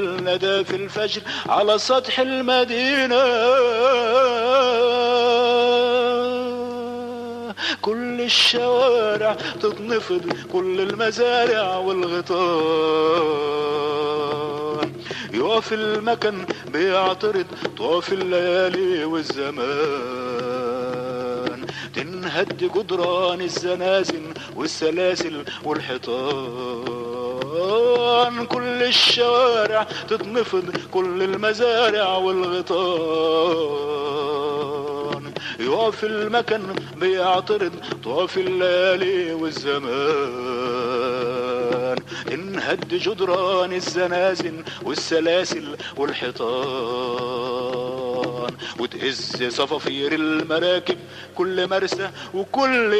الندى في الفجر على سطح المدينة كل الشوارع تتنفض كل المزارع والغيطان يقف المكان بيعترض طواف الليالي والزمان تنهد جدران الزنازل والسلاسل والحيطان كل الشوارع تتنفض كل المزارع والغيطان يقف المكان بيعترض طواف الليالي والزمان انهد جدران الزنازل والسلاسل والحيطان وتهز صفافير المراكب كل مرسى وكل